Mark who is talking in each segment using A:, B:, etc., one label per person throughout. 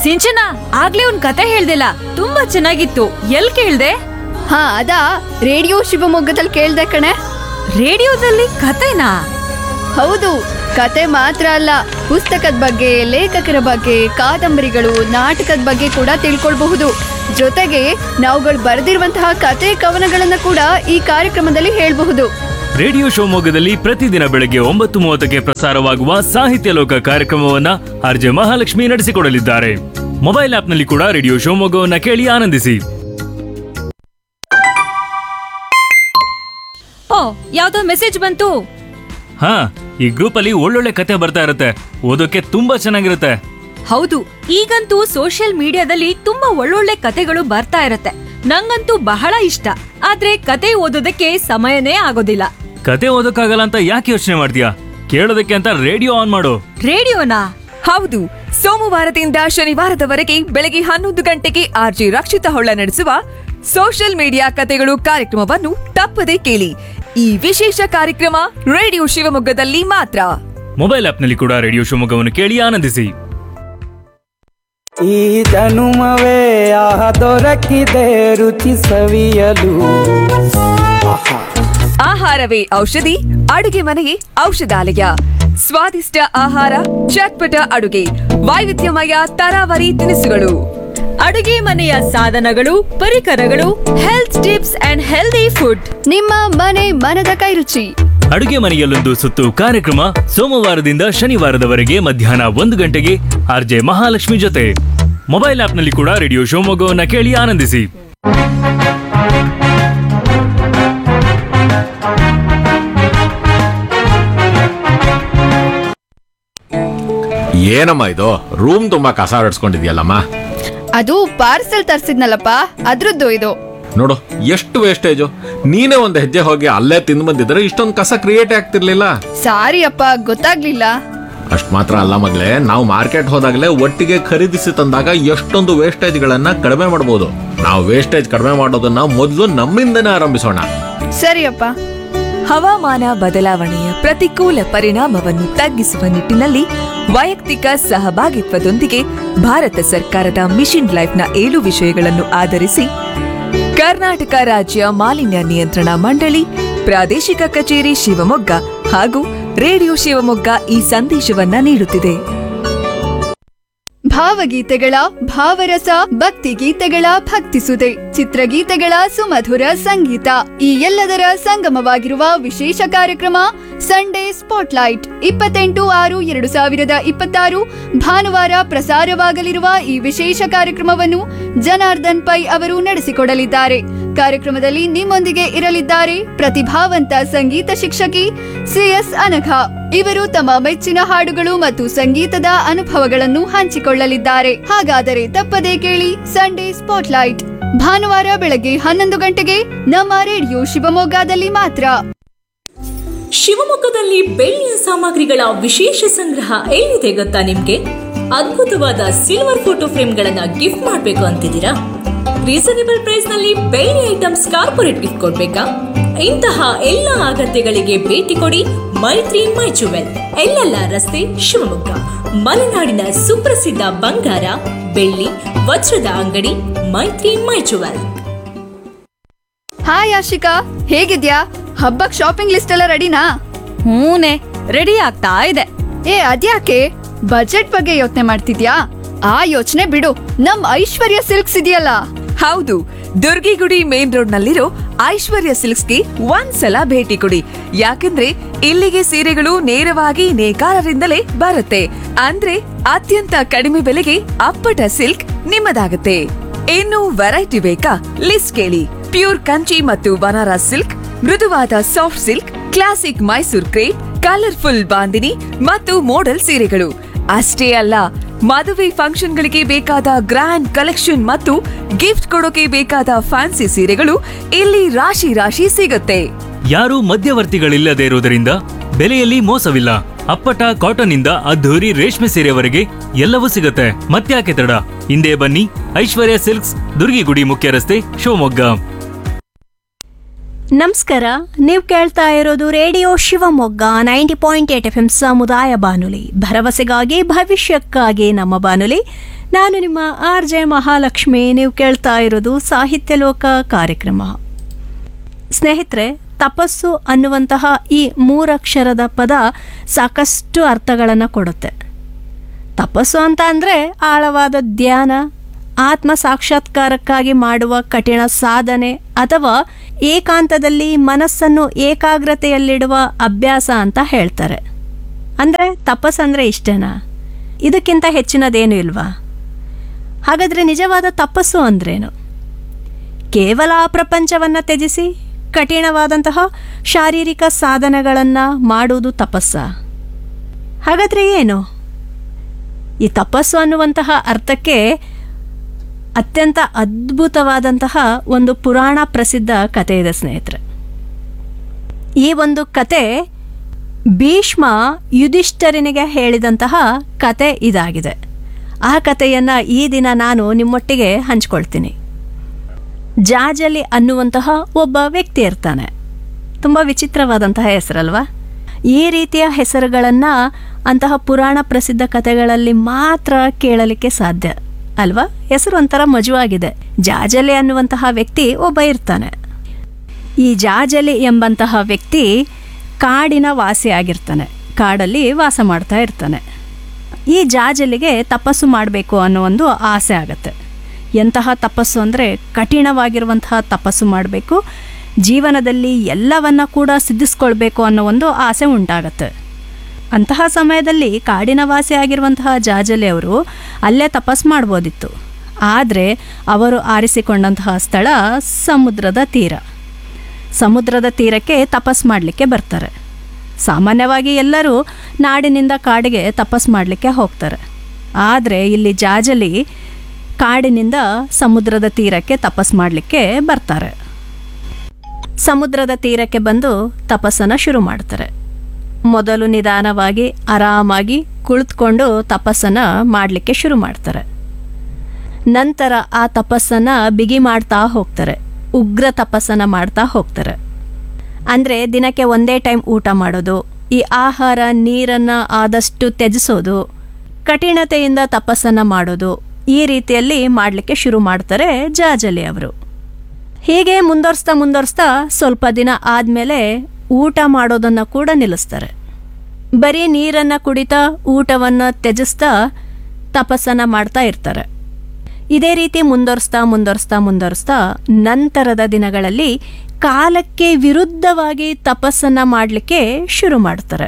A: ಸಿಂಚನ ಆಗ್ಲೇ ಒಂದ್ ಕತೆ ಹೇಳ್ದಿಲ್ಲ ತುಂಬಾ ಚೆನ್ನಾಗಿತ್ತು ಎಲ್ ಕೇಳ್ದೆ
B: ಹಾ ಅದಾ ರೇಡಿಯೋ ಶಿವಮೊಗ್ಗದಲ್ಲಿ ಕೇಳ್ದೆ ಕಣೆ
A: ರೇಡಿಯೋದಲ್ಲಿ ಕತೆನಾ
B: ಹೌದು ಕತೆ ಮಾತ್ರ ಅಲ್ಲ ಪುಸ್ತಕದ ಬಗ್ಗೆ ಲೇಖಕರ ಬಗ್ಗೆ ಕಾದಂಬರಿಗಳು ನಾಟಕದ ಬಗ್ಗೆ ಕೂಡ ತಿಳ್ಕೊಳ್ಬಹುದು ಜೊತೆಗೆ ನಾವುಗಳು ಬರೆದಿರುವಂತಹ ಕತೆ ಕವನಗಳನ್ನ ಕೂಡ ಈ ಕಾರ್ಯಕ್ರಮದಲ್ಲಿ ಹೇಳಬಹುದು
C: ರೇಡಿಯೋ ಶಿವಮೊಗ್ಗದಲ್ಲಿ ಪ್ರತಿದಿನ ಬೆಳಗ್ಗೆ ಒಂಬತ್ತು ಮೂವತ್ತಕ್ಕೆ ಪ್ರಸಾರವಾಗುವ ಸಾಹಿತ್ಯ ಲೋಕ ಕಾರ್ಯಕ್ರಮವನ್ನ ಆರ್ಜೆ ಮಹಾಲಕ್ಷ್ಮಿ ನಡೆಸಿಕೊಡಲಿದ್ದಾರೆ ಮೊಬೈಲ್ ಆಪ್ನಲ್ಲಿ ಕೂಡ ರೇಡಿಯೋ ಶಿವಮೊಗ್ಗವನ್ನ ಕೇಳಿ ಆನಂದಿಸಿ
A: ಓ ಯಾವ್ದೋ ಮೆಸೇಜ್ ಬಂತು
C: ಹಾ ಈ ಗ್ರೂಪ್ ಅಲ್ಲಿ ಒಳ್ಳೊಳ್ಳೆ ಕತೆ ಬರ್ತಾ ಇರುತ್ತೆ ಓದೋಕೆ ತುಂಬಾ ಚೆನ್ನಾಗಿರುತ್ತೆ
A: ಹೌದು ಈಗಂತೂ ಸೋಷಿಯಲ್ ಮೀಡಿಯಾದಲ್ಲಿ ತುಂಬಾ ಒಳ್ಳೊಳ್ಳೆ ಕತೆಗಳು ಬರ್ತಾ ಇರತ್ತೆ ನಂಗಂತೂ ಬಹಳ ಇಷ್ಟ ಆದ್ರೆ ಕತೆ ಓದೋದಕ್ಕೆ ಸಮಯನೇ ಆಗೋದಿಲ್ಲ
C: ಕತೆ ಓದೋಕ್ಕಾಗಲ್ಲ ಅಂತ ಯಾಕೆ ಯೋಚನೆ ಮಾಡ್ತೀಯಾ ಕೇಳೋದಕ್ಕೆ ಅಂತ ರೇಡಿಯೋ ಆನ್ ಮಾಡು
A: ರೇಡಿಯೋನಾ
D: ಹೌದು ಸೋಮವಾರದಿಂದ ಶನಿವಾರದವರೆಗೆ ಬೆಳಗ್ಗೆ ಹನ್ನೊಂದು ಗಂಟೆಗೆ ಆರ್ಜಿ ರಕ್ಷಿತ ಹೊಳ್ಳ ನಡೆಸುವ ಸೋಷಿಯಲ್ ಮೀಡಿಯಾ ಕತೆಗಳು ಕಾರ್ಯಕ್ರಮವನ್ನು ತಪ್ಪದೆ ಕೇಳಿ ಈ ವಿಶೇಷ ಕಾರ್ಯಕ್ರಮ ರೇಡಿಯೋ ಶಿವಮೊಗ್ಗದಲ್ಲಿ ಮಾತ್ರ
C: ಮೊಬೈಲ್ ಆಪ್ನಲ್ಲಿ ಕೂಡ ರೇಡಿಯೋ ಶಿವಮೊಗ್ಗವನ್ನು ಕೇಳಿ ಆನಂದಿಸಿ
E: ಈ ಜನುಮವೇ ಆಹ ದೊರಕಿದೆ ರುಚಿ ಸವಿಯಲು ಆಹಾ
D: ಆಹಾರವೇ ಔಷಧಿ ಅಡುಗೆ ಮನೆಯೇ ಔಷಧಾಲಯ ಸ್ವಾದಿಷ್ಟ ಆಹಾರ ಚಟ್ಪಟ ಅಡುಗೆ ವೈವಿಧ್ಯಮಯ ತರಾವರಿ ತಿನಿಸುಗಳು
A: ಅಡುಗೆ ಮನೆಯ ಸಾಧನಗಳು ಪರಿಕರಗಳು health tips and healthy food
B: ನಿಮ್ಮ ಮನೆ ಮನದ ಕೈರುಚಿ
C: ಅಡುಗೆ ಮನೆಯಲ್ಲೊಂದು ಸುತ್ತು ಕಾರ್ಯಕ್ರಮ ಸೋಮವಾರದಿಂದ ಶನಿವಾರದವರೆಗೆ ಮಧ್ಯಾಹ್ನ ಒಂದು ಗಂಟೆಗೆ ಆರ್ಜೆ ಮಹಾಲಕ್ಷ್ಮಿ ಜೊತೆ ಮೊಬೈಲ್ ಆಪ್ನಲ್ಲಿ ಕೂಡ ರೇಡಿಯೋ ಶಿವಮೊಗ್ಗವನ್ನ ಕೇಳಿ ಆನಂದಿಸಿ
F: ಏನಮ್ಮ ಇದು ರೂಮ್ ತುಂಬಾ ಕಸ ಹೊಡ್ಸ್ಕೊಂಡಿದ್ಯಲ್ಲಮ್ಮ
B: ಅದು ಪಾರ್ಸೆಲ್ ತರ್ಸಿದ್ನಲ್ಲಪ್ಪ ಅದ್ರದ್ದು ಇದು
F: ನೋಡು ಎಷ್ಟು ವೇಸ್ಟೇಜು ನೀನೇ ಒಂದು ಹೆಜ್ಜೆ ಹೋಗಿ ಅಲ್ಲೇ ತಿಂದು ಬಂದಿದ್ರೆ ಇಷ್ಟೊಂದು ಕಸ ಕ್ರಿಯೇಟ್ ಆಗ್ತಿರ್ಲಿಲ್ಲ
B: ಸಾರಿ ಅಪ್ಪ ಗೊತ್ತಾಗ್ಲಿಲ್ಲ
F: ಅಷ್ಟ್ ಮಾತ್ರ ಅಲ್ಲ ಮಗ್ಲೆ ನಾವು ಮಾರ್ಕೆಟ್ ಹೋದಾಗಲೇ ಒಟ್ಟಿಗೆ ಖರೀದಿಸಿ ತಂದಾಗ ಎಷ್ಟೊಂದು ವೇಸ್ಟೇಜ್ಗಳನ್ನ ಕಡಿಮೆ ಮಾಡ್ಬೋದು ನಾವು ವೇಸ್ಟೇಜ್ ಕಡಿಮೆ ಮಾಡೋದನ್ನ ಮೊದಲು ನಮ್ಮಿಂದನೇ ಆರಂಭಿಸೋಣ
B: ಸರಿಯಪ್ಪ
D: ಹವಾಮಾನ ಬದಲಾವಣೆಯ ಪ್ರತಿಕೂಲ ಪರಿಣಾಮವನ್ನು ತಗ್ಗಿಸುವ ನಿಟ್ಟಿನಲ್ಲಿ ವೈಯಕ್ತಿಕ ಸಹಭಾಗಿತ್ವದೊಂದಿಗೆ ಭಾರತ ಸರ್ಕಾರದ ಮಿಷನ್ ಲೈಫ್ನ ಏಳು ವಿಷಯಗಳನ್ನು ಆಧರಿಸಿ ಕರ್ನಾಟಕ ರಾಜ್ಯ ಮಾಲಿನ್ಯ ನಿಯಂತ್ರಣ ಮಂಡಳಿ ಪ್ರಾದೇಶಿಕ ಕಚೇರಿ ಶಿವಮೊಗ್ಗ ಹಾಗೂ ರೇಡಿಯೋ ಶಿವಮೊಗ್ಗ ಈ ಸಂದೇಶವನ್ನ ನೀಡುತ್ತಿದೆ
B: ಭಾವಗೀತೆಗಳ ಭಾವರಸ ಭಕ್ತಿ ಗೀತೆಗಳ ಭಕ್ತಿಸುದೆ ಚಿತ್ರಗೀತೆಗಳ ಸುಮಧುರ ಸಂಗೀತ ಈ ಎಲ್ಲದರ ಸಂಗಮವಾಗಿರುವ ವಿಶೇಷ ಕಾರ್ಯಕ್ರಮ ಸಂಡೇ ಸ್ಪಾಟ್ಲೈಟ್ ಇಪ್ಪತ್ತೆಂಟು ಆರು ಎರಡು ಸಾವಿರದ ಇಪ್ಪತ್ತಾರು ಭಾನುವಾರ ಪ್ರಸಾರವಾಗಲಿರುವ ಈ ವಿಶೇಷ ಕಾರ್ಯಕ್ರಮವನ್ನು ಜನಾರ್ದನ್ ಪೈ ಅವರು ನಡೆಸಿಕೊಡಲಿದ್ದಾರೆ ಕಾರ್ಯಕ್ರಮದಲ್ಲಿ ನಿಮ್ಮೊಂದಿಗೆ ಇರಲಿದ್ದಾರೆ ಪ್ರತಿಭಾವಂತ ಸಂಗೀತ ಶಿಕ್ಷಕಿ ಸಿಎಸ್ ಅನಘ ಇವರು ತಮ್ಮ ಮೆಚ್ಚಿನ ಹಾಡುಗಳು ಮತ್ತು ಸಂಗೀತದ ಅನುಭವಗಳನ್ನು ಹಂಚಿಕೊಳ್ಳಲಿದ್ದಾರೆ ಹಾಗಾದರೆ ತಪ್ಪದೇ ಕೇಳಿ ಸಂಡೇ ಸ್ಪಾಟ್ಲೈಟ್ ಭಾನುವಾರ ಬೆಳಗ್ಗೆ ಹನ್ನೊಂದು ಗಂಟೆಗೆ ನಮ್ಮ ರೇಡಿಯೋ ಶಿವಮೊಗ್ಗದಲ್ಲಿ ಮಾತ್ರ
G: ಶಿವಮೊಗ್ಗದಲ್ಲಿ ಬೆಳ್ಳಿಯ ಸಾಮಗ್ರಿಗಳ ವಿಶೇಷ ಸಂಗ್ರಹ ಎಲ್ಲಿದೆ ಗೊತ್ತಾ ನಿಮ್ಗೆ ಅದ್ಭುತವಾದ ಸಿಲ್ವರ್ ಫೋಟೋ ಫ್ರೇಮ್ಗಳನ್ನ ಗಿಫ್ಟ್ ಮಾಡಬೇಕು ಅಂತಿದ್ದೀರಾ ರೀಸನೇಬಲ್ ಪ್ರೈಸ್ ನಲ್ಲಿ ಬೆಳ್ಳಿ ಐಟಮ್ಸ್ ಕಾರ್ಪೊರೇಟ್ ಗಿಫ್ಟ್ ಕೊಡ್ಬೇಕಾ ಇಂತಹ ಎಲ್ಲ ಅಗತ್ಯಗಳಿಗೆ ಭೇಟಿ ಕೊಡಿ ಮೈತ್ರಿ ಮೈ ಜುವೆಲ್ ಎಲ್ಲೆಲ್ಲ ರಸ್ತೆ ಶಿವಮೊಗ್ಗ ಮಲೆನಾಡಿನ ಸುಪ್ರಸಿದ್ಧ ಬಂಗಾರ ಬೆಳ್ಳಿ ವಜ್ರದ ಅಂಗಡಿ ಮೈತ್ರಿ ಮೈ ಜುವೆಲ್
B: ಹಾಯ್ ಆಶಿಕಾ ಹೇಗಿದ್ಯಾ ಹಬ್ಬಕ್ ಶಾಪಿಂಗ್ ಲಿಸ್ಟ್ ಎಲ್ಲ ರೆಡಿನಾ
A: ಹೂನೆ ರೆಡಿ ಆಗ್ತಾ ಇದೆ
B: ಏ ಅದ್ಯಾಕೆ ಬಜೆಟ್ ಬಗ್ಗೆ ಯೋಚನೆ ಮಾಡ್ತಿದ್ಯಾ ಆ ಯೋಚನೆ ಬಿಡು ನಮ್ ಐಶ್ವರ್ಯ ಸಿಲ್ಕ್ಸ್ ಇದೆಯಲ್ಲ
D: ಹೌದು ದುರ್ಗಿಗುಡಿ ಮೇನ್ ರೋಡ್ ನಲ್ಲಿರೋ ಐಶ್ವರ್ಯ ಸಿಲ್ಕ್ಸ್ಗೆ ಒಂದ್ಸಲ ಭೇಟಿ ಕೊಡಿ ಯಾಕಂದ್ರೆ ಇಲ್ಲಿಗೆ ಸೀರೆಗಳು ನೇರವಾಗಿ ನೇಕಾರರಿಂದಲೇ ಬರುತ್ತೆ ಅಂದ್ರೆ ಅತ್ಯಂತ ಕಡಿಮೆ ಬೆಲೆಗೆ ಅಪ್ಪಟ ಸಿಲ್ಕ್ ನಿಮ್ಮದಾಗುತ್ತೆ ಇನ್ನು ವೆರೈಟಿ ಬೇಕಾ ಲಿಸ್ಟ್ ಕೇಳಿ ಪ್ಯೂರ್ ಕಂಚಿ ಮತ್ತು ಬನಾರಸ್ ಸಿಲ್ಕ್ ಮೃದುವಾದ soft silk classic Mysore crepe colourful bandhani ಮತ್ತು ಮೋಡಲ್ ಸೀರೆಗಳು ಅಷ್ಟೇ ಅಲ್ಲ ಮದುವೆ ಫಂಕ್ಷನ್ಗಳಿಗೆ ಬೇಕಾದ ಗ್ರ್ಯಾಂಡ್ ಕಲೆಕ್ಷನ್ ಮತ್ತು ಗಿಫ್ಟ್ ಕೊಡೋಕೆ ಬೇಕಾದ ಫ್ಯಾನ್ಸಿ ಸೀರೆಗಳು ಇಲ್ಲಿ ರಾಶಿ ರಾಶಿ ಸಿಗುತ್ತೆ
C: ಯಾರೂ ಮಧ್ಯವರ್ತಿಗಳಿಲ್ಲದೆ ಇರುವುದರಿಂದ ಬೆಲೆಯಲ್ಲಿ ಮೋಸವಿಲ್ಲ ಅಪ್ಪಟ ಕಾಟನ್ ಇಂದ ಅದ್ಧೂರಿ ರೇಷ್ಮೆ ಸೀರೆವರೆಗೆ ಎಲ್ಲವೂ ಸಿಗುತ್ತೆ ಮತ್ತ್ಯಾಕೆ ತಡ ಹಿಂದೆ ಬನ್ನಿ ಐಶ್ವರ್ಯ ಸಿಲ್ಕ್ಸ್ ದುರ್ಗಿಗುಡಿ ಮುಖ್ಯ ರಸ್ತೆ ಶಿವಮೊಗ್ಗ
H: ನಮಸ್ಕಾರ ನೀವು ಕೇಳ್ತಾ ಇರೋದು radio Shivamogga ninety point eight F M ಸಮುದಾಯ ಬಾನುಲಿ ಭರವಸೆಗಾಗಿ ಭವಿಷ್ಯಕ್ಕಾಗಿ ನಮ್ಮ ಬಾನುಲಿ ನಾನು ನಿಮ್ಮ ಆರ್ ಜೆ ಮಹಾಲಕ್ಷ್ಮಿ ನೀವು ಕೇಳ್ತಾ ಇರೋದು ಸಾಹಿತ್ಯ ಲೋಕ ಕಾರ್ಯಕ್ರಮ ಸ್ನೇಹಿತರೆ ತಪಸ್ಸು ಅನ್ನುವಂತಹ ಈ ಮೂರಕ್ಷರದ ಪದ ಸಾಕಷ್ಟು ಅರ್ಥಗಳನ್ನು ಕೊಡುತ್ತೆ ತಪಸ್ಸು ಅಂತ ಅಂದರೆ ಆಳವಾದ ಧ್ಯಾನ ಆತ್ಮ ಸಾಕ್ಷಾತ್ಕಾರಕ್ಕಾಗಿ ಮಾಡುವ ಕಠಿಣ ಸಾಧನೆ ಅಥವಾ ಏಕಾಂತದಲ್ಲಿ ಮನಸ್ಸನ್ನು ಏಕಾಗ್ರತೆಯಲ್ಲಿಡುವ ಅಭ್ಯಾಸ ಅಂತ ಹೇಳ್ತಾರೆ ಅಂದರೆ ತಪಸ್ಸಂದರೆ ಇಷ್ಟೇನಾ ಇದಕ್ಕಿಂತ ಹೆಚ್ಚಿನದೇನು ಇಲ್ವಾ ಹಾಗಾದರೆ ನಿಜವಾದ ತಪಸ್ಸು ಅಂದ್ರೇನು ಕೇವಲ ಆ ಪ್ರಪಂಚವನ್ನು ತ್ಯಜಿಸಿ ಕಠಿಣವಾದಂತಹ ಶಾರೀರಿಕ ಸಾಧನೆಗಳನ್ನು ಮಾಡುವುದು ತಪಸ್ಸ ಹಾಗಾದರೆ ಏನು ಈ ತಪಸ್ಸು ಅನ್ನುವಂತಹ ಅರ್ಥಕ್ಕೆ ಅತ್ಯಂತ ಅದ್ಭುತವಾದಂತಹ ಒಂದು ಪುರಾಣ ಪ್ರಸಿದ್ಧ ಕಥೆ ಇದೆ ಸ್ನೇಹಿತರೆ ಈ ಒಂದು ಕತೆ ಭೀಷ್ಮ ಯುಧಿಷ್ಠರನಿಗೆ ಹೇಳಿದಂತಹ ಕತೆ ಇದಾಗಿದೆ ಆ ಕಥೆಯನ್ನು ಈ ದಿನ ನಾನು ನಿಮ್ಮೊಟ್ಟಿಗೆ ಹಂಚ್ಕೊಳ್ತೀನಿ ಜಾಜಲಿ ಅನ್ನುವಂತಹ ಒಬ್ಬ ವ್ಯಕ್ತಿ ಇರ್ತಾನೆ ತುಂಬ ವಿಚಿತ್ರವಾದಂತಹ ಹೆಸರಲ್ವಾ ಈ ರೀತಿಯ ಹೆಸರುಗಳನ್ನು ಅಂತಹ ಪುರಾಣ ಪ್ರಸಿದ್ಧ ಕಥೆಗಳಲ್ಲಿ ಮಾತ್ರ ಕೇಳಲಿಕ್ಕೆ ಸಾಧ್ಯ ಅಲ್ವಾ ಹೆಸರು ಒಂಥರ ಮಜುವಾಗಿದೆ ಜಾಜಲಿ ಅನ್ನುವಂತಹ ವ್ಯಕ್ತಿ ಒಬ್ಬ ಇರ್ತಾನೆ ಈ ಜಾಜಲಿ ಎಂಬಂತಹ ವ್ಯಕ್ತಿ ಕಾಡಿನ ವಾಸಿ ಆಗಿರ್ತಾನೆ ಕಾಡಲ್ಲಿ ವಾಸ ಮಾಡ್ತಾ ಇರ್ತಾನೆ ಈ ಜಾಜಲಿಗೆ ತಪಸ್ಸು ಮಾಡಬೇಕು ಅನ್ನೋ ಒಂದು ಆಸೆ ಆಗತ್ತೆ ಎಂತಹ ತಪಸ್ಸು ಅಂದರೆ ಕಠಿಣವಾಗಿರುವಂತಹ ತಪಸ್ಸು ಮಾಡಬೇಕು ಜೀವನದಲ್ಲಿ ಎಲ್ಲವನ್ನ ಕೂಡ ಸಿದ್ಧಿಸ್ಕೊಳ್ಬೇಕು ಅನ್ನೋ ಒಂದು ಆಸೆ ಉಂಟಾಗತ್ತೆ ಅಂತಹ ಸಮಯದಲ್ಲಿ ಕಾಡಿನ ವಾಸಿ ಆಗಿರುವಂತಹ ಜಾಜಲಿ ಅವರು ಅಲ್ಲೇ ತಪಸ್ ಮಾಡ್ಬೋದಿತ್ತು ಆದರೆ ಅವರು ಆರಿಸಿಕೊಂಡಂತಹ ಸ್ಥಳ ಸಮುದ್ರದ ತೀರ ಸಮುದ್ರದ ತೀರಕ್ಕೆ ತಪಸ್ ಮಾಡಲಿಕ್ಕೆ ಬರ್ತಾರೆ ಸಾಮಾನ್ಯವಾಗಿ ಎಲ್ಲರೂ ನಾಡಿನಿಂದ ಕಾಡಿಗೆ ತಪಸ್ ಮಾಡಲಿಕ್ಕೆ ಹೋಗ್ತಾರೆ ಆದರೆ ಇಲ್ಲಿ ಜಾಜಲಿ ಕಾಡಿನಿಂದ ಸಮುದ್ರದ ತೀರಕ್ಕೆ ತಪಸ್ ಮಾಡಲಿಕ್ಕೆ ಬರ್ತಾರೆ ಸಮುದ್ರದ ತೀರಕ್ಕೆ ಬಂದು ತಪಸ್ಸನ್ನು ಶುರು ಮಾಡ್ತಾರೆ ಮೊದಲು ನಿಧಾನವಾಗಿ ಆರಾಮಾಗಿ ಕುಳಿತುಕೊಂಡು ತಪಸ್ಸನ್ನು ಮಾಡಲಿಕ್ಕೆ ಶುರು ಮಾಡ್ತಾರೆ ನಂತರ ಆ ತಪಸ್ಸನ್ನು ಬಿಗಿ ಮಾಡ್ತಾ ಹೋಗ್ತಾರೆ ಉಗ್ರ ತಪಸ್ಸನ್ನು ಮಾಡ್ತಾ ಹೋಗ್ತಾರೆ ಅಂದರೆ ದಿನಕ್ಕೆ ಒಂದೇ ಟೈಮ್ ಊಟ ಮಾಡೋದು ಈ ಆಹಾರ ನೀರನ್ನು ಆದಷ್ಟು ತ್ಯಜಿಸೋದು ಕಠಿಣತೆಯಿಂದ ತಪಸ್ಸನ್ನು ಮಾಡೋದು ಈ ರೀತಿಯಲ್ಲಿ ಮಾಡಲಿಕ್ಕೆ ಶುರು ಮಾಡ್ತಾರೆ ಜಾಜಲಿ ಅವರು ಹೀಗೆ ಮುಂದುವರಿಸ್ತಾ ಮುಂದುವರಿಸ್ತಾ ಸ್ವಲ್ಪ ದಿನ ಆದಮೇಲೆ ಊಟ ಮಾಡೋದನ್ನು ಕೂಡ ನಿಲ್ಲಿಸ್ತಾರೆ ಬರೀ ನೀರನ್ನು ಕುಡಿತಾ ಊಟವನ್ನು ತ್ಯಜಿಸ್ತಾ ತಪಸ್ಸನ್ನು ಮಾಡ್ತಾ ಇರ್ತಾರೆ ಇದೇ ರೀತಿ ಮುಂದುವರಿಸ್ತಾ ಮುಂದುವರಿಸ್ತಾ ಮುಂದುವರಿಸ್ತಾ ನಂತರದ ದಿನಗಳಲ್ಲಿ ಕಾಲಕ್ಕೆ ವಿರುದ್ಧವಾಗಿ ತಪಸ್ಸನ್ನು ಮಾಡಲಿಕ್ಕೆ ಶುರು ಮಾಡ್ತಾರೆ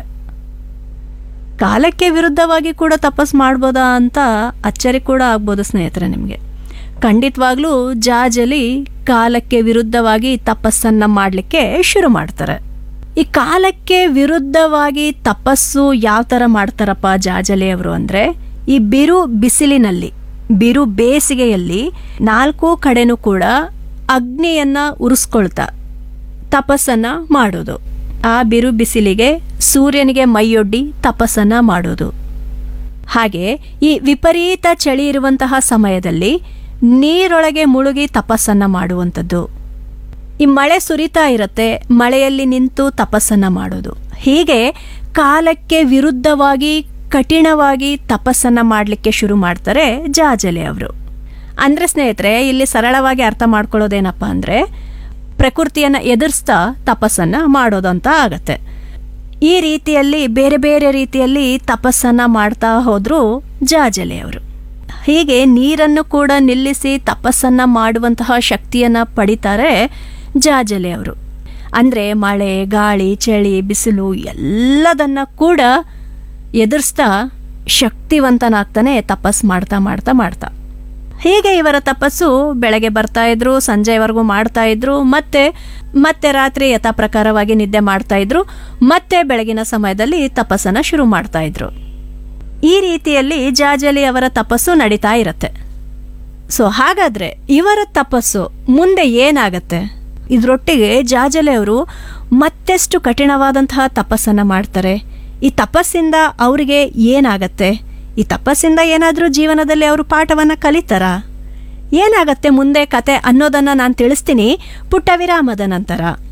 H: ಕಾಲಕ್ಕೆ ವಿರುದ್ಧವಾಗಿ ಕೂಡ ತಪಸ್ ಮಾಡ್ಬೋದಾ ಅಂತ ಅಚ್ಚರಿ ಕೂಡ ಆಗ್ಬೋದು ಸ್ನೇಹಿತರೆ ನಿಮಗೆ ಖಂಡಿತವಾಗ್ಲೂ ಜಾಜಲಿ ಕಾಲಕ್ಕೆ ವಿರುದ್ಧವಾಗಿ ತಪಸ್ಸನ್ನು ಮಾಡಲಿಕ್ಕೆ ಶುರು ಮಾಡ್ತಾರೆ ಈ ಕಾಲಕ್ಕೆ ವಿರುದ್ಧವಾಗಿ ತಪಸ್ಸು ಯಾವ ಥರ ಮಾಡ್ತಾರಪ್ಪ ಜಾಜಲಿ ಅವರು ಅಂದರೆ ಈ ಬಿರು ಬಿಸಿಲಿನಲ್ಲಿ ಬಿರು ಬೇಸಿಗೆಯಲ್ಲಿ ನಾಲ್ಕು ಕಡೆನೂ ಕೂಡ ಅಗ್ನಿಯನ್ನ ಉರಿಸ್ಕೊಳ್ತಾ ತಪಸ್ಸನ್ನ ಮಾಡೋದು ಆ ಬಿರು ಬಿಸಿಲಿಗೆ ಸೂರ್ಯನಿಗೆ ಮೈಯೊಡ್ಡಿ ತಪಸ್ಸನ್ನ ಮಾಡೋದು ಹಾಗೆ ಈ ವಿಪರೀತ ಚಳಿ ಇರುವಂತಹ ಸಮಯದಲ್ಲಿ ನೀರೊಳಗೆ ಮುಳುಗಿ ತಪಸ್ಸನ್ನ ಮಾಡುವಂಥದ್ದು ಈ ಮಳೆ ಸುರಿತಾ ಇರತ್ತೆ ಮಳೆಯಲ್ಲಿ ನಿಂತು ತಪಸ್ಸನ್ನ ಮಾಡೋದು ಹೀಗೆ ಕಾಲಕ್ಕೆ ವಿರುದ್ಧವಾಗಿ ಕಠಿಣವಾಗಿ ತಪಸ್ಸನ್ನ ಮಾಡಲಿಕ್ಕೆ ಶುರು ಮಾಡ್ತಾರೆ ಜಾಜಲಿ ಅವರು ಅಂದರೆ ಸ್ನೇಹಿತರೆ ಇಲ್ಲಿ ಸರಳವಾಗಿ ಅರ್ಥ ಮಾಡ್ಕೊಳ್ಳೋದೇನಪ್ಪ ಅಂದರೆ ಪ್ರಕೃತಿಯನ್ನು ಎದುರಿಸ್ತಾ ತಪಸ್ಸನ್ನು ಮಾಡೋದಂತ ಆಗತ್ತೆ ಈ ರೀತಿಯಲ್ಲಿ ಬೇರೆ ಬೇರೆ ರೀತಿಯಲ್ಲಿ ತಪಸ್ಸನ್ನು ಮಾಡ್ತಾ ಹೋದ್ರು ಜಾಜಲಿ ಅವರು ಹೀಗೆ ನೀರನ್ನು ಕೂಡ ನಿಲ್ಲಿಸಿ ತಪಸ್ಸನ್ನು ಮಾಡುವಂತಹ ಶಕ್ತಿಯನ್ನು ಪಡಿತಾರೆ ಜಾಜಲಿ ಅವರು ಅಂದರೆ ಮಳೆ ಗಾಳಿ ಚಳಿ ಬಿಸಿಲು ಎಲ್ಲದನ್ನ ಕೂಡ ಎದುರಿಸ್ತಾ ಶಕ್ತಿವಂತನಾಗ್ತಾನೆ ತಪಸ್ ಮಾಡ್ತಾ ಮಾಡ್ತಾ ಮಾಡ್ತಾ ಹೀಗೆ ಇವರ ತಪಸ್ಸು ಬೆಳಗ್ಗೆ ಬರ್ತಾ ಇದ್ರು ಸಂಜೆವರೆಗೂ ಮಾಡ್ತಾ ಇದ್ರು ಮತ್ತೆ ಮತ್ತೆ ರಾತ್ರಿ ಯಥಾ ಪ್ರಕಾರವಾಗಿ ನಿದ್ದೆ ಮಾಡ್ತಾ ಇದ್ರು ಮತ್ತೆ ಬೆಳಗಿನ ಸಮಯದಲ್ಲಿ ತಪಸ್ಸನ್ನ ಶುರು ಮಾಡ್ತಾ ಇದ್ರು ಈ ರೀತಿಯಲ್ಲಿ ಜಾಜಲಿ ಅವರ ತಪಸ್ಸು ನಡೀತಾ ಇರತ್ತೆ ಸೊ ಹಾಗಾದ್ರೆ ಇವರ ತಪಸ್ಸು ಮುಂದೆ ಏನಾಗತ್ತೆ ಇದರೊಟ್ಟಿಗೆ ಜಾಜಲಿ ಅವರು ಮತ್ತೆಷ್ಟು ಕಠಿಣವಾದಂತಹ ತಪಸ್ಸನ್ನ ಮಾಡ್ತಾರೆ ಈ ತಪಸ್ಸಿಂದ ಅವರಿಗೆ ಏನಾಗತ್ತೆ ಈ ತಪಸ್ಸಿಂದ ಏನಾದರೂ ಜೀವನದಲ್ಲಿ ಅವರು ಪಾಠವನ್ನು ಕಲಿತಾರಾ ಏನಾಗತ್ತೆ ಮುಂದೆ ಕತೆ ಅನ್ನೋದನ್ನು ನಾನು ತಿಳಿಸ್ತೀನಿ ಪುಟ್ಟ ವಿರಾಮದ ನಂತರ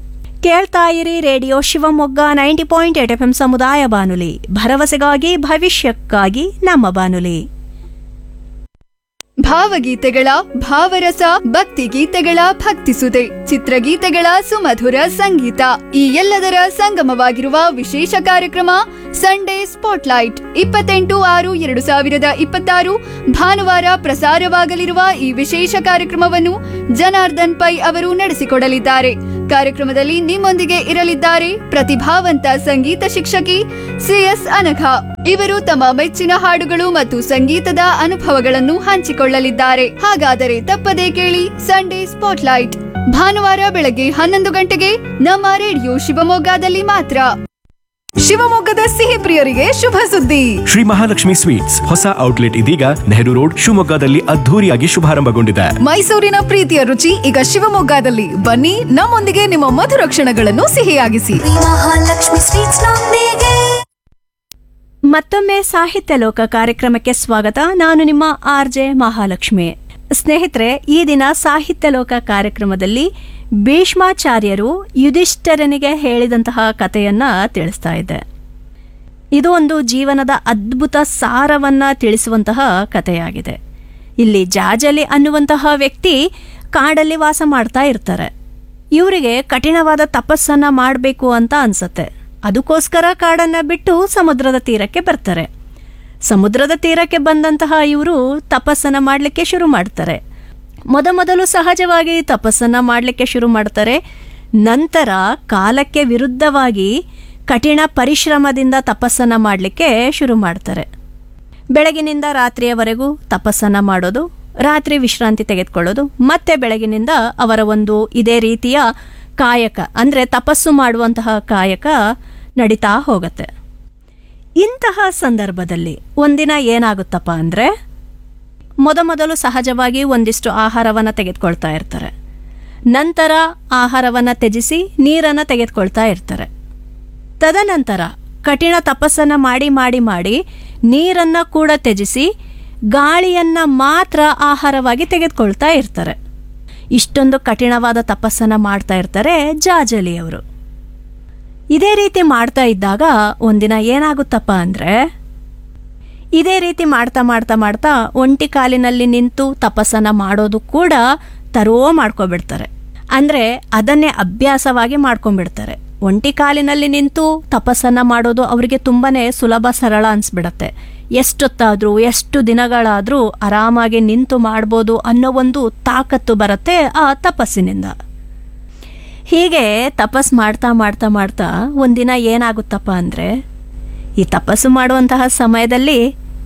H: ಕೇಳ್ತಾ ಇರಿ radio Shivamogga ninety point eight F M ಸಮುದಾಯ ಬಾನುಲಿ ಭರವಸೆಗಾಗಿ ಭವಿಷ್ಯಕ್ಕಾಗಿ ನಮ್ಮ ಬಾನುಲಿ
B: ಭಾವಗೀತೆಗಳ ಭಾವರಸ ಭಕ್ತಿ ಗೀತೆಗಳ ಭಕ್ತಿಸುದೆ ಚಿತ್ರಗೀತೆಗಳ ಸುಮಧುರ ಸಂಗೀತ ಈ ಎಲ್ಲದರ ಸಂಗಮವಾಗಿರುವ ವಿಶೇಷ ಕಾರ್ಯಕ್ರಮ ಸಂಡೇ ಸ್ಪಾಟ್ಲೈಟ್ ಇಪ್ಪತ್ತೆಂಟು ಆರು ಎರಡು ಸಾವಿರದ ಇಪ್ಪತ್ತಾರು ಭಾನುವಾರ ಪ್ರಸಾರವಾಗಲಿರುವ ಈ ವಿಶೇಷ ಕಾರ್ಯಕ್ರಮವನ್ನು ಜನಾರ್ದನ್ ಪೈ ಅವರು ನಡೆಸಿಕೊಡಲಿದ್ದಾರೆ ಕಾರ್ಯಕ್ರಮದಲ್ಲಿ ನಿಮ್ಮೊಂದಿಗೆ ಇರಲಿದ್ದಾರೆ ಪ್ರತಿಭಾವಂತ ಸಂಗೀತ ಶಿಕ್ಷಕಿ ಸಿಎಸ್ ಅನಘ ಇವರು ತಮ್ಮ ಮೆಚ್ಚಿನ ಹಾಡುಗಳು ಮತ್ತು ಸಂಗೀತದ ಅನುಭವಗಳನ್ನು ಹಂಚಿಕೊಳ್ಳಲಿದ್ದಾರೆ ಹಾಗಾದರೆ ತಪ್ಪದೇ ಕೇಳಿ ಸಂಡೇ ಸ್ಪಾಟ್ಲೈಟ್ ಭಾನುವಾರ ಬೆಳಗ್ಗೆ ಹನ್ನೊಂದು ಗಂಟೆಗೆ ನಮ್ಮ ರೇಡಿಯೋ ಶಿವಮೊಗ್ಗದಲ್ಲಿ ಮಾತ್ರ
D: ಶಿವಮೊಗ್ಗದ ಸಿಹಿ ಪ್ರಿಯರಿಗೆ ಶುಭ ಸುದ್ದಿ
I: ಶ್ರೀ ಮಹಾಲಕ್ಷ್ಮಿ ಸ್ವೀಟ್ಸ್ ಹೊಸ ಔಟ್ಲೆಟ್ ಇದೀಗ ನೆಹರು ರೋಡ್ ಶಿವಮೊಗ್ಗದಲ್ಲಿ ಅದ್ಧೂರಿಯಾಗಿ ಶುಭಾರಂಭಗೊಂಡಿದೆ
D: ಮೈಸೂರಿನ ಪ್ರೀತಿಯ ರುಚಿ ಈಗ ಶಿವಮೊಗ್ಗದಲ್ಲಿ ಬನ್ನಿ ನಮ್ಮೊಂದಿಗೆ ನಿಮ್ಮ ಮಧುರ ಕ್ಷಣಗಳನ್ನು ಸಿಹಿಯಾಗಿಸಿ
J: ಮಹಾಲಕ್ಷ್ಮಿ ಸ್ವೀಟ್ಸ್ ನೊಂದಿಗೆ
H: ಮತ್ತೊಮ್ಮೆ ಸಾಹಿತ್ಯ ಲೋಕ ಕಾರ್ಯಕ್ರಮಕ್ಕೆ ಸ್ವಾಗತ ನಾನು ನಿಮ್ಮ ಆರ್ ಜೆ ಮಹಾಲಕ್ಷ್ಮಿ ಸ್ನೇಹಿತರೆ ಈ ದಿನ ಸಾಹಿತ್ಯ ಲೋಕ ಕಾರ್ಯಕ್ರಮದಲ್ಲಿ ಭೀಷ್ಮಾಚಾರ್ಯರು ಯುಧಿಷ್ಠರನಿಗೆ ಹೇಳಿದಂತಹ ಕಥೆಯನ್ನ ತಿಳಿಸ್ತಾ ಇದ್ದೆ ಇದು ಒಂದು ಜೀವನದ ಅದ್ಭುತ ಸಾರವನ್ನ ತಿಳಿಸುವಂತಹ ಕಥೆಯಾಗಿದೆ ಇಲ್ಲಿ ಜಾಜಲಿ ಅನ್ನುವಂತಹ ವ್ಯಕ್ತಿ ಕಾಡಲ್ಲಿ ವಾಸ ಮಾಡ್ತಾ ಇರ್ತಾರೆ ಇವರಿಗೆ ಕಠಿಣವಾದ ತಪಸ್ಸನ್ನ ಮಾಡಬೇಕು ಅಂತ ಅನ್ಸತ್ತೆ ಅದಕ್ಕೋಸ್ಕರ ಕಾಡನ್ನ ಬಿಟ್ಟು ಸಮುದ್ರದ ತೀರಕ್ಕೆ ಬರ್ತಾರೆ ಸಮುದ್ರದ ತೀರಕ್ಕೆ ಬಂದಂತಹ ಇವರು ತಪಸ್ಸನ್ನ ಮಾಡಲಿಕ್ಕೆ ಶುರು ಮಾಡ್ತಾರೆ ಮೊದಮೊದಲು ಸಹಜವಾಗಿ ತಪಸ್ಸನ್ನ ಮಾಡಲಿಕ್ಕೆ ಶುರು ಮಾಡ್ತಾರೆ ನಂತರ ಕಾಲಕ್ಕೆ ವಿರುದ್ಧವಾಗಿ ಕಠಿಣ ಪರಿಶ್ರಮದಿಂದ ತಪಸ್ಸನ್ನ ಮಾಡಲಿಕ್ಕೆ ಶುರು ಮಾಡ್ತಾರೆ ಬೆಳಗಿನಿಂದ ರಾತ್ರಿಯವರೆಗೂ ತಪಸ್ಸನ್ನ ಮಾಡೋದು ರಾತ್ರಿ ವಿಶ್ರಾಂತಿ ತೆಗೆದುಕೊಳ್ಳೋದು ಮತ್ತೆ ಬೆಳಗಿನಿಂದ ಅವರ ಒಂದು ಇದೇ ರೀತಿಯ ಕಾಯಕ ಅಂದರೆ ತಪಸ್ಸು ಮಾಡುವಂತಹ ಕಾಯಕ ನಡೀತಾ ಹೋಗುತ್ತೆ ಇಂತಹ ಸಂದರ್ಭದಲ್ಲಿ ಒಂದಿನ ಏನಾಗುತ್ತಪ್ಪ ಅಂದರೆ ಮೊದಮೊದಲು ಸಹಜವಾಗಿ ಒಂದಿಷ್ಟು ಆಹಾರವನ್ನು ತೆಗೆದುಕೊಳ್ತಾ ಇರ್ತಾರೆ ನಂತರ ಆಹಾರವನ್ನು ತ್ಯಜಿಸಿ ನೀರನ್ನು ತೆಗೆದುಕೊಳ್ತಾ ಇರ್ತಾರೆ ತದನಂತರ ಕಠಿಣ ತಪಸ್ಸನ್ನು ಮಾಡಿ ಮಾಡಿ ಮಾಡಿ ನೀರನ್ನು ಕೂಡ ತ್ಯಜಿಸಿ ಗಾಳಿಯನ್ನ ಮಾತ್ರ ಆಹಾರವಾಗಿ ತೆಗೆದುಕೊಳ್ತಾ ಇರ್ತಾರೆ ಇಷ್ಟೊಂದು ಕಠಿಣವಾದ ತಪಸ್ಸನ್ನು ಮಾಡ್ತಾ ಇರ್ತಾರೆ ಜಾಜಲಿಯವರು ಇದೇ ರೀತಿ ಮಾಡ್ತಾ ಇದ್ದಾಗ ಒಂದಿನ ಏನಾಗುತ್ತಪ್ಪ ಅಂದರೆ ಇದೇ ರೀತಿ ಮಾಡ್ತಾ ಮಾಡ್ತಾ ಮಾಡ್ತಾ ಒಂಟಿ ಕಾಲಿನಲ್ಲಿ ನಿಂತು ತಪಸ್ಸನ್ನ ಮಾಡೋದು ಕೂಡ ತರೋ ಮಾಡ್ಕೊಬಿಡ್ತಾರೆ ಅಂದರೆ ಅದನ್ನೇ ಅಭ್ಯಾಸವಾಗಿ ಮಾಡ್ಕೊಂಡ್ಬಿಡ್ತಾರೆ ಒಂಟಿ ಕಾಲಿನಲ್ಲಿ ನಿಂತು ತಪಸ್ಸನ್ನ ಮಾಡೋದು ಅವರಿಗೆ ತುಂಬಾನೇ ಸುಲಭ ಸರಳ ಅನ್ಸ್ಬಿಡತ್ತೆ ಎಷ್ಟೊತ್ತಾದರೂ ಎಷ್ಟು ದಿನಗಳಾದರೂ ಆರಾಮಾಗಿ ನಿಂತು ಮಾಡ್ಬೋದು ಅನ್ನೋ ಒಂದು ತಾಕತ್ತು ಬರುತ್ತೆ ಆ ತಪಸ್ಸಿನಿಂದ ಹೀಗೆ ತಪಸ್ ಮಾಡ್ತಾ ಮಾಡ್ತಾ ಮಾಡ್ತಾ ಒಂದಿನ ಏನಾಗುತ್ತಪ್ಪ ಅಂದರೆ ಈ ತಪಸ್ಸು ಮಾಡುವಂತಹ ಸಮಯದಲ್ಲಿ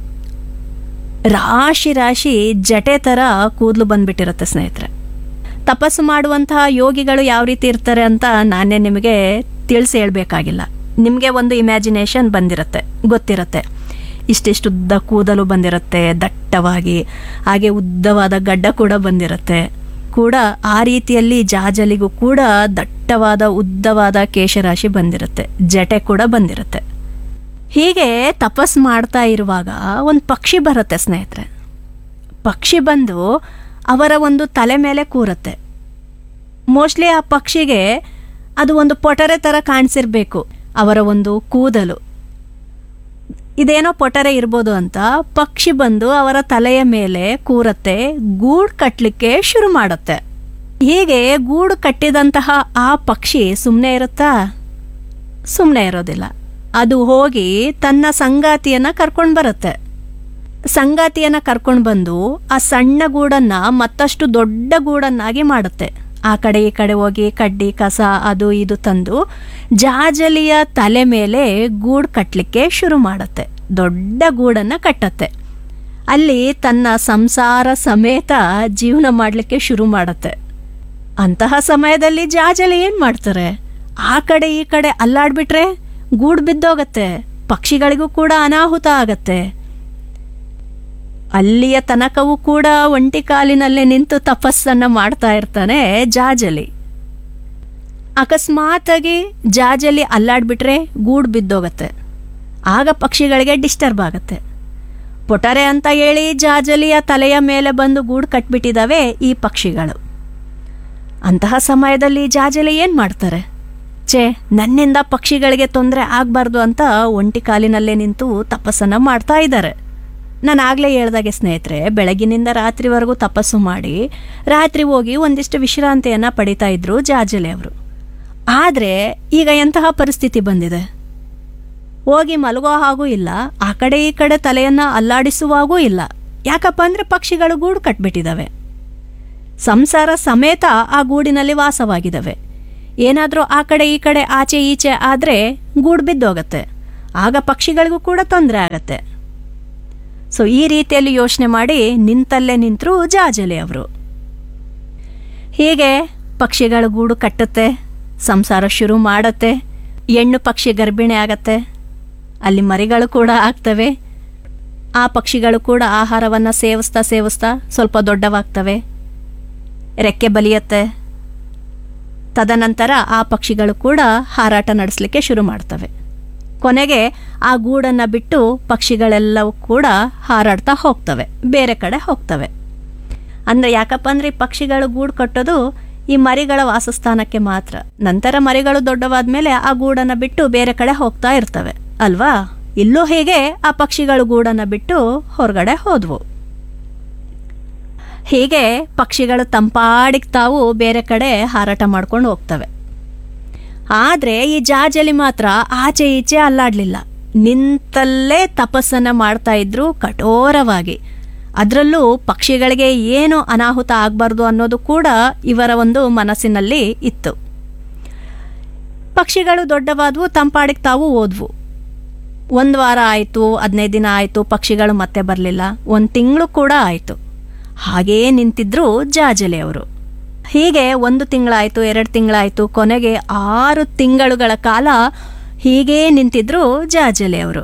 H: ರಾಶಿ ರಾಶಿ ಜಟೆ ಥರ ಕೂದಲು ಬಂದ್ಬಿಟ್ಟಿರುತ್ತೆ ಸ್ನೇಹಿತರೆ ತಪಸ್ಸು ಮಾಡುವಂತಹ ಯೋಗಿಗಳು ಯಾವ ರೀತಿ ಇರ್ತಾರೆ ಅಂತ ನಾನೇ ನಿಮಗೆ ತಿಳಿಸಿ ಹೇಳಬೇಕಾಗಿಲ್ಲ ನಿಮಗೆ ಒಂದು ಇಮ್ಯಾಜಿನೇಷನ್ ಬಂದಿರುತ್ತೆ ಗೊತ್ತಿರುತ್ತೆ ಇಷ್ಟಿಷ್ಟು ಉದ್ದ ಕೂದಲು ಬಂದಿರುತ್ತೆ ದಟ್ಟವಾಗಿ ಹಾಗೆ ಉದ್ದವಾದ ಗಡ್ಡ ಕೂಡ ಬಂದಿರುತ್ತೆ ಕೂಡ ಆ ರೀತಿಯಲ್ಲಿ ಜಾಜಲಿಗೂ ಕೂಡ ದಟ್ಟವಾದ ಉದ್ದವಾದ ಕೇಶರಾಶಿ ಬಂದಿರುತ್ತೆ ಜಟೆ ಕೂಡ ಬಂದಿರುತ್ತೆ ಹೀಗೆ ತಪಸ್ ಮಾಡ್ತಾ ಇರುವಾಗ ಒಂದು ಪಕ್ಷಿ ಬರುತ್ತೆ ಸ್ನೇಹಿತರೆ ಪಕ್ಷಿ ಬಂದು ಅವರ ಒಂದು ತಲೆ ಮೇಲೆ ಕೂರುತ್ತೆ ಮೋಸ್ಟ್ಲಿ ಆ ಪಕ್ಷಿಗೆ ಅದು ಒಂದು ಪೊಟರೆ ಥರ ಕಾಣಿಸಿರ್ಬೇಕು ಅವರ ಒಂದು ಕೂದಲು ಇದೇನೋ ಪೊಟರೆ ಇರ್ಬೋದು ಅಂತ ಪಕ್ಷಿ ಬಂದು ಅವರ ತಲೆಯ ಮೇಲೆ ಕೂರತ್ತೆ ಗೂಡು ಕಟ್ಟಲಿಕ್ಕೆ ಶುರು ಮಾಡುತ್ತೆ ಹೀಗೆ ಗೂಡು ಕಟ್ಟಿದಂತಹ ಆ ಪಕ್ಷಿ ಸುಮ್ಮನೆ ಇರುತ್ತಾ ಸುಮ್ಮನೆ ಇರೋದಿಲ್ಲ ಅದು ಹೋಗಿ ತನ್ನ ಸಂಗಾತಿಯನ್ನ ಕರ್ಕೊಂಡು ಬರುತ್ತೆ ಸಂಗಾತಿಯನ್ನ ಕರ್ಕೊಂಡು ಬಂದು ಆ ಸಣ್ಣ ಗೂಡನ್ನ ಮತ್ತಷ್ಟು ದೊಡ್ಡ ಗೂಡನ್ನಾಗಿ ಮಾಡುತ್ತೆ ಆ ಕಡೆ ಈ ಕಡೆ ಹೋಗಿ ಕಡ್ಡಿ ಕಸ ಅದು ಇದು ತಂದು ಜಾಜಲಿಯ ತಲೆ ಮೇಲೆ ಗೂಡು ಕಟ್ಟಲಿಕ್ಕೆ ಶುರು ಮಾಡುತ್ತೆ ದೊಡ್ಡ ಗೂಡನ್ನು ಕಟ್ಟತ್ತೆ ಅಲ್ಲಿ ತನ್ನ ಸಂಸಾರ ಸಮೇತ ಜೀವನ ಮಾಡಲಿಕ್ಕೆ ಶುರು ಮಾಡುತ್ತೆ ಅಂತಹ ಸಮಯದಲ್ಲಿ ಜಾಜಲಿ ಏನು ಮಾಡ್ತಾರೆ ಆ ಕಡೆ ಈ ಕಡೆ ಅಲ್ಲಾಡ್ಬಿಟ್ರೆ ಗೂಡು ಬಿದ್ದೋಗತ್ತೆ ಪಕ್ಷಿಗಳಿಗೂ ಕೂಡ ಅನಾಹುತ ಆಗತ್ತೆ ಅಲ್ಲಿಯ ತನಕವೂ ಕೂಡ ಒಂಟಿ ಕಾಲಿನಲ್ಲೇ ನಿಂತು ತಪಸ್ಸನ್ನ ಮಾಡ್ತಾ ಇರ್ತಾನೆ ಜಾಜಲಿ ಅಕಸ್ಮಾತಾಗಿ ಜಾಜಲಿ ಅಲ್ಲಾಡ್ಬಿಟ್ರೆ ಗೂಡು ಬಿದ್ದೋಗತ್ತೆ ಆಗ ಪಕ್ಷಿಗಳಿಗೆ ಡಿಸ್ಟರ್ಬ್ ಆಗತ್ತೆ ಪೊಟರೆ ಅಂತ ಹೇಳಿ ಜಾಜಲಿಯ ತಲೆಯ ಮೇಲೆ ಬಂದು ಗೂಡು ಕಟ್ಬಿಟ್ಟಿದ್ದಾವೆ ಈ ಪಕ್ಷಿಗಳು ಅಂತಹ ಸಮಯದಲ್ಲಿ ಜಾಜಲಿ ಏನು ಮಾಡ್ತಾರೆ ಛೇ ನನ್ನಿಂದ ಪಕ್ಷಿಗಳಿಗೆ ತೊಂದರೆ ಆಗಬಾರ್ದು ಅಂತ ಒಂಟಿ ಕಾಲಿನಲ್ಲೇ ನಿಂತು ತಪಸ್ಸನ್ನು ಮಾಡ್ತಾ ಇದ್ದಾರೆ ನಾನು ಆಗಲೇ ಹೇಳ್ದಾಗೆ ಸ್ನೇಹಿತರೆ ಬೆಳಗಿನಿಂದ ರಾತ್ರಿವರೆಗೂ ತಪಸ್ಸು ಮಾಡಿ ರಾತ್ರಿ ಹೋಗಿ ಒಂದಿಷ್ಟು ವಿಶ್ರಾಂತಿಯನ್ನು ಪಡಿತಾ ಇದ್ರು ಜಾಜಲೆ ಅವರು ಆದರೆ ಈಗ ಎಂತಹ ಪರಿಸ್ಥಿತಿ ಬಂದಿದೆ ಹೋಗಿ ಮಲಗೋ ಹಾಗೂ ಇಲ್ಲ ಆ ಕಡೆ ಈ ಕಡೆ ತಲೆಯನ್ನು ಅಲ್ಲಾಡಿಸುವಾಗೂ ಇಲ್ಲ ಯಾಕಪ್ಪ ಅಂದರೆ ಪಕ್ಷಿಗಳು ಗೂಡು ಕಟ್ಬಿಟ್ಟಿದ್ದಾವೆ ಸಂಸಾರ ಸಮೇತ ಆ ಗೂಡಿನಲ್ಲಿ ವಾಸವಾಗಿದ್ದಾವೆ ಏನಾದರೂ ಆ ಕಡೆ ಈ ಕಡೆ ಆಚೆ ಈಚೆ ಆದರೆ ಗೂಡು ಬಿದ್ದೋಗತ್ತೆ ಆಗ ಪಕ್ಷಿಗಳಿಗೂ ಕೂಡ ತೊಂದರೆ ಆಗತ್ತೆ ಸೊ ಈ ರೀತಿಯಲ್ಲಿ ಯೋಚನೆ ಮಾಡಿ ನಿಂತಲ್ಲೇ ನಿಂತರು ಜಾಜಲಿ ಅವರು ಹೀಗೆ ಪಕ್ಷಿಗಳ ಗೂಡು ಕಟ್ಟುತ್ತೆ ಸಂಸಾರ ಶುರು ಮಾಡುತ್ತೆ ಹೆಣ್ಣು ಪಕ್ಷಿ ಗರ್ಭಿಣಿ ಆಗತ್ತೆ ಅಲ್ಲಿ ಮರಿಗಳು ಕೂಡ ಆಗ್ತವೆ ಆ ಪಕ್ಷಿಗಳು ಕೂಡ ಆಹಾರವನ್ನು ಸೇವಿಸ್ತಾ ಸೇವಿಸ್ತಾ ಸ್ವಲ್ಪ ದೊಡ್ಡವಾಗ್ತವೆ ರೆಕ್ಕೆ ಬಲಿಯತ್ತೆ ತದನಂತರ ಆ ಪಕ್ಷಿಗಳು ಕೂಡ ಹಾರಾಟ ನಡೆಸಲಿಕ್ಕೆ ಶುರು ಮಾಡ್ತವೆ ಕೊನೆಗೆ ಆ ಗೂಡನ್ನು ಬಿಟ್ಟು ಪಕ್ಷಿಗಳೆಲ್ಲವೂ ಕೂಡ ಹಾರಾಡ್ತಾ ಹೋಗ್ತವೆ ಬೇರೆ ಕಡೆ ಹೋಗ್ತವೆ ಅಂದರೆ ಯಾಕಪ್ಪ ಅಂದರೆ ಈ ಪಕ್ಷಿಗಳು ಗೂಡು ಕಟ್ಟೋದು ಈ ಮರಿಗಳ ವಾಸಸ್ಥಾನಕ್ಕೆ ಮಾತ್ರ ನಂತರ ಮರಿಗಳು ದೊಡ್ಡವಾದ ಮೇಲೆ ಆ ಗೂಡನ್ನು ಬಿಟ್ಟು ಬೇರೆ ಕಡೆ ಹೋಗ್ತಾ ಇರ್ತವೆ ಅಲ್ವಾ ಇಲ್ಲೂ ಹೇಗೆ ಆ ಪಕ್ಷಿಗಳು ಗೂಡನ್ನು ಬಿಟ್ಟು ಹೊರಗಡೆ ಹೋದ್ವು ಹೀಗೆ ಪಕ್ಷಿಗಳು ತಂಪಾಡಿಗೆ ತಾವು ಬೇರೆ ಕಡೆ ಹಾರಾಟ ಮಾಡ್ಕೊಂಡು ಹೋಗ್ತವೆ ಆದರೆ ಈ ಜಾಜಲಿ ಮಾತ್ರ ಆಚೆ ಈಚೆ ಅಲ್ಲಾಡಲಿಲ್ಲ ನಿಂತಲ್ಲೇ ತಪಸ್ಸನ್ನು ಮಾಡ್ತಾ ಇದ್ರು ಕಠೋರವಾಗಿ ಅದರಲ್ಲೂ ಪಕ್ಷಿಗಳಿಗೆ ಏನು ಅನಾಹುತ ಆಗಬಾರ್ದು ಅನ್ನೋದು ಕೂಡ ಇವರ ಒಂದು ಮನಸ್ಸಿನಲ್ಲಿ ಇತ್ತು ಪಕ್ಷಿಗಳು ದೊಡ್ಡವಾದವು ತಂಪಾಡಿಗೆ ತಾವು ಓದ್ವು ಒಂದು ವಾರ ಆಯಿತು ಹದಿನೈದು ದಿನ ಆಯಿತು ಪಕ್ಷಿಗಳು ಮತ್ತೆ ಬರಲಿಲ್ಲ ಒಂದು ತಿಂಗಳು ಕೂಡ ಆಯಿತು ಹಾಗೇ ನಿಂತಿದ್ರು ಜಾಜಲೆ ಅವರು ಹೀಗೆ ಒಂದು ತಿಂಗಳಾಯಿತು ಎರಡು ತಿಂಗಳಾಯಿತು ಕೊನೆಗೆ ಆರು ತಿಂಗಳುಗಳ ಕಾಲ ಹೀಗೇ ನಿಂತಿದ್ರು ಜಾಜಲೆ ಅವರು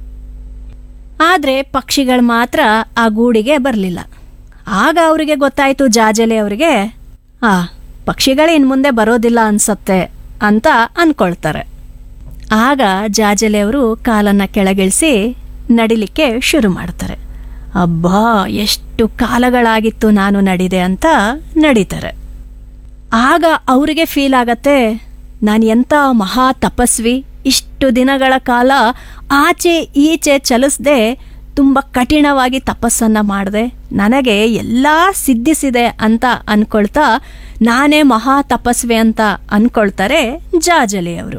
H: ಆದರೆ ಪಕ್ಷಿಗಳು ಮಾತ್ರ ಆ ಗೂಡಿಗೆ ಬರಲಿಲ್ಲ ಆಗ ಅವರಿಗೆ ಗೊತ್ತಾಯಿತು ಜಾಜಲೆ ಅವರಿಗೆ ಆ ಪಕ್ಷಿಗಳೇ ಇನ್ನು ಮುಂದೆ ಬರೋದಿಲ್ಲ ಅನ್ಸತ್ತೆ ಅಂತ ಅಂದ್ಕೊಳ್ತಾರೆ ಆಗ ಜಾಜಲೆ ಅವರು ಕಾಲನ್ನು ಕೆಳಗಿಳಿಸಿ ನಡಿಲಿಕ್ಕೆ ಶುರು ಮಾಡ್ತಾರೆ ಅಬ್ಬಾ ಎಷ್ಟು ಕಾಲಗಳಾಗಿತ್ತು ನಾನು ನಡಿದೆ ಅಂತ ನಡೀತಾರೆ ಆಗ ಅವರಿಗೆ ಫೀಲ್ ಆಗತ್ತೆ ನಾನು ಎಂಥ ಮಹಾ ತಪಸ್ವಿ ಇಷ್ಟು ದಿನಗಳ ಕಾಲ ಆಚೆ ಈಚೆ ಚಲಿಸದೆ ತುಂಬ ಕಠಿಣವಾಗಿ ತಪಸ್ಸನ್ನು ಮಾಡಿದೆ ನನಗೆ ಎಲ್ಲ ಸಿದ್ಧಿಸಿದೆ ಅಂತ ಅಂದ್ಕೊಳ್ತಾ ನಾನೇ ಮಹಾ ತಪಸ್ವಿ ಅಂತ ಅಂದ್ಕೊಳ್ತಾರೆ ಜಾಜಲಿ ಅವರು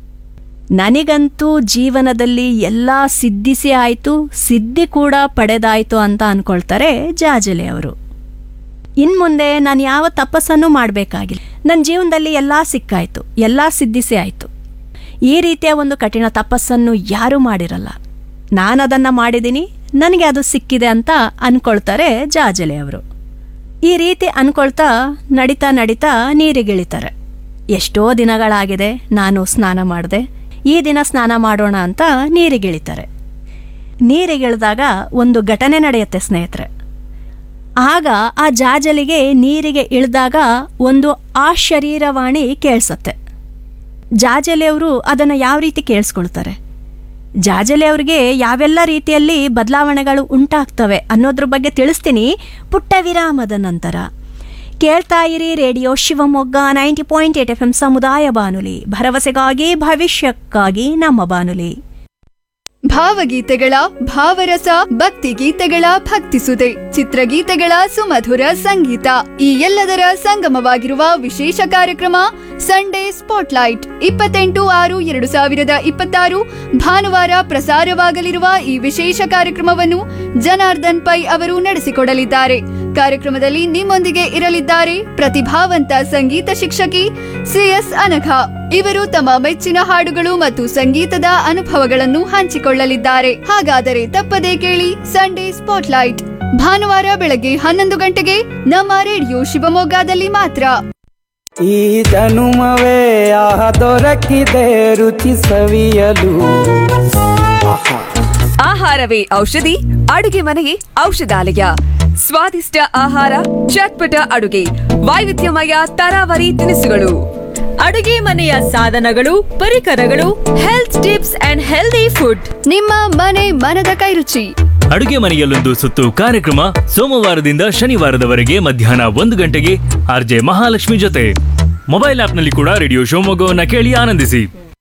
H: ನನಗಂತೂ ಜೀವನದಲ್ಲಿ ಎಲ್ಲ ಸಿದ್ಧಿಸಿ ಆಯಿತು ಸಿದ್ಧಿ ಕೂಡ ಪಡೆದಾಯಿತು ಅಂತ ಅಂದ್ಕೊಳ್ತಾರೆ ಜಾಜಲಿ ಅವರು ಇನ್ಮುಂದೆ ನಾನು ಯಾವ ತಪಸ್ಸನ್ನು ಮಾಡಬೇಕಾಗಿಲ್ಲ ನನ್ನ ಜೀವನದಲ್ಲಿ ಎಲ್ಲ ಸಿಕ್ಕಾಯಿತು ಎಲ್ಲ ಸಿದ್ಧಿಸಿ ಆಯಿತು ಈ ರೀತಿಯ ಒಂದು ಕಠಿಣ ತಪಸ್ಸನ್ನು ಯಾರೂ ಮಾಡಿರಲ್ಲ ನಾನು ಅದನ್ನು ಮಾಡಿದ್ದೀನಿ ನನಗೆ ಅದು ಸಿಕ್ಕಿದೆ ಅಂತ ಅಂದ್ಕೊಳ್ತಾರೆ ಜಾಜಲೆ ಅವರು ಈ ರೀತಿ ಅಂದ್ಕೊಳ್ತಾ ನಡಿತಾ ನಡಿತಾ ನೀರಿಗಿಳಿತಾರೆ ಎಷ್ಟೋ ದಿನಗಳಾಗಿದೆ ನಾನು ಸ್ನಾನ ಮಾಡಿದೆ ಈ ದಿನ ಸ್ನಾನ ಮಾಡೋಣ ಅಂತ ನೀರಿಗಿಳಿತಾರೆ ನೀರಿಗಿಳಿದಾಗ ಒಂದು ಘಟನೆ ನಡೆಯುತ್ತೆ ಸ್ನೇಹಿತರೆ ಆಗ ಆ ಜಾಜಲಿಗೆ ನೀರಿಗೆ ಇಳಿದಾಗ ಒಂದು ಆಶರೀರವಾಣಿ ಕೇಳಿಸತ್ತೆ ಜಾಜಲಿಯವರು ಅದನ್ನು ಯಾವ ರೀತಿ ಕೇಳಿಸ್ಕೊಳ್ತಾರೆ ಜಾಜಲಿ ಅವ್ರಿಗೆ ಯಾವೆಲ್ಲ ರೀತಿಯಲ್ಲಿ ಬದಲಾವಣೆಗಳು ಉಂಟಾಗ್ತವೆ ಅನ್ನೋದ್ರ ಬಗ್ಗೆ ತಿಳಿಸ್ತೀನಿ ಪುಟ್ಟ ವಿರಾಮದ ನಂತರ ಕೇಳ್ತಾ ಇರಿ radio Shivamogga ninety point eight F M ಸಮುದಾಯ ಬಾನುಲಿ ಭರವಸೆಗಾಗಿ ಭವಿಷ್ಯಕ್ಕಾಗಿ ನಮ್ಮ ಬಾನುಲಿ
B: ಭಾವಗೀತೆಗಳ ಭಾವರಸ ಭಕ್ತಿ ಗೀತೆಗಳ ಭಕ್ತಿಸುದೆ ಚಿತ್ರಗೀತೆಗಳ ಸುಮಧುರ ಸಂಗೀತ ಈ ಎಲ್ಲದರ ಸಂಗಮವಾಗಿರುವ ವಿಶೇಷ ಕಾರ್ಯಕ್ರಮ ಸಂಡೇ ಸ್ಪಾಟ್ಲೈಟ್ ಇಪ್ಪತ್ತೆಂಟು ಆರು ಎರಡು ಸಾವಿರದ ಇಪ್ಪತ್ತಾರು ಭಾನುವಾರ ಪ್ರಸಾರವಾಗಲಿರುವ ಈ ವಿಶೇಷ ಕಾರ್ಯಕ್ರಮವನ್ನು ಜನಾರ್ದನ್ ಪೈ ಅವರು ನಡೆಸಿಕೊಡಲಿದ್ದಾರೆ ಕಾರ್ಯಕ್ರಮದಲ್ಲಿ ನಿಮ್ಮೊಂದಿಗೆ ಇರಲಿದ್ದಾರೆ ಪ್ರತಿಭಾವಂತ ಸಂಗೀತ ಶಿಕ್ಷಕಿ ಸಿಎಸ್ ಅನಘ ಇವರು ತಮ್ಮ ಮೆಚ್ಚಿನ ಹಾಡುಗಳು ಮತ್ತು ಸಂಗೀತದ ಅನುಭವಗಳನ್ನು ಹಂಚಿಕೊಳ್ಳಲಿದ್ದಾರೆ ಹಾಗಾದರೆ ತಪ್ಪದೇ ಕೇಳಿ ಸಂಡೇ ಸ್ಪಾಟ್ಲೈಟ್ ಭಾನುವಾರ ಬೆಳಗ್ಗೆ ಹನ್ನೊಂದು ಗಂಟೆಗೆ ನಮ್ಮ ರೇಡಿಯೋ ಶಿವಮೊಗ್ಗದಲ್ಲಿ ಮಾತ್ರ
E: ಈ ಜನುಮವೇ ಆಹ ದೊರಕಿದೆ ರುಚಿ ಸವಿಯಲು ಆಹಾ
D: ಆಹಾರವೇ ಔಷಧಿ ಅಡುಗೆ ಮನೆಯೇ ಔಷಧಾಲಯ ಸ್ವಾದಿಷ್ಟ ಆಹಾರ ಚಟ್ಪಟ ಅಡುಗೆ ವೈವಿಧ್ಯಮಯ ತರಾವರಿ ತಿನಿಸುಗಳು
A: ಅಡುಗೆ ಮನೆಯ ಸಾಧನಗಳು ಪರಿಕರಗಳು health tips and healthy food
B: ನಿಮ್ಮ ಮನೆ ಮನದ ಕೈರುಚಿ
C: ಅಡುಗೆ ಮನೆಯಲ್ಲೊಂದು ಸುತ್ತು ಕಾರ್ಯಕ್ರಮ ಸೋಮವಾರದಿಂದ ಶನಿವಾರದವರೆಗೆ ಮಧ್ಯಾಹ್ನ ಒಂದು ಗಂಟೆಗೆ ಆರ್ಜೆ ಮಹಾಲಕ್ಷ್ಮಿ ಜೊತೆ ಮೊಬೈಲ್ ಆಪ್ನಲ್ಲಿ ಕೂಡ ರೇಡಿಯೋ ಶಿವಮೊಗ್ಗವನ್ನ ಕೇಳಿ ಆನಂದಿಸಿ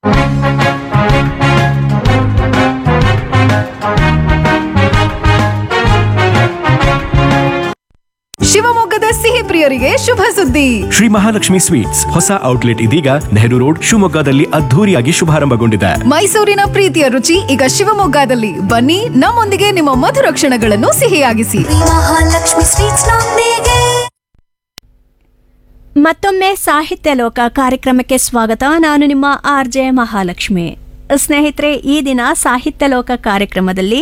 K: ಶಿವಮೊಗ್ಗದ ಸಿಹಿ ಪ್ರಿಯರಿಗೆ ಶುಭ ಸುದ್ದಿ
I: ಶ್ರೀ ಮಹಾಲಕ್ಷ್ಮಿ ಸ್ವೀಟ್ಸ್ ಹೊಸ ಔಟ್ಲೆಟ್ ಇದೀಗ ನೆಹರು ರೋಡ್ ಶಿವಮೊಗ್ಗದಲ್ಲಿ ಅದ್ಧೂರಿಯಾಗಿ ಶುಭಾರಂಭಗೊಂಡಿದೆ
K: ಮೈಸೂರಿನ ಪ್ರೀತಿಯ ರುಚಿ ಈಗ ಶಿವಮೊಗ್ಗದಲ್ಲಿ ಬನ್ನಿ ನಮ್ಮೊಂದಿಗೆ ನಿಮ್ಮ ಮಧುರ ಕ್ಷಣಗಳನ್ನು ಸಿಹಿಯಾಗಿಸಿ
J: ಮಹಾಲಕ್ಷ್ಮಿ ಸ್ವೀಟ್ಸ್ ನೊಂದಿಗೆ
H: ಮತ್ತೊಮ್ಮೆ ಸಾಹಿತ್ಯ ಲೋಕ ಕಾರ್ಯಕ್ರಮಕ್ಕೆ ಸ್ವಾಗತ ನಾನು ನಿಮ್ಮ ಆರ್ ಜೆ ಮಹಾಲಕ್ಷ್ಮಿ ಸ್ನೇಹಿತರೆ ಈ ದಿನ ಸಾಹಿತ್ಯ ಲೋಕ ಕಾರ್ಯಕ್ರಮದಲ್ಲಿ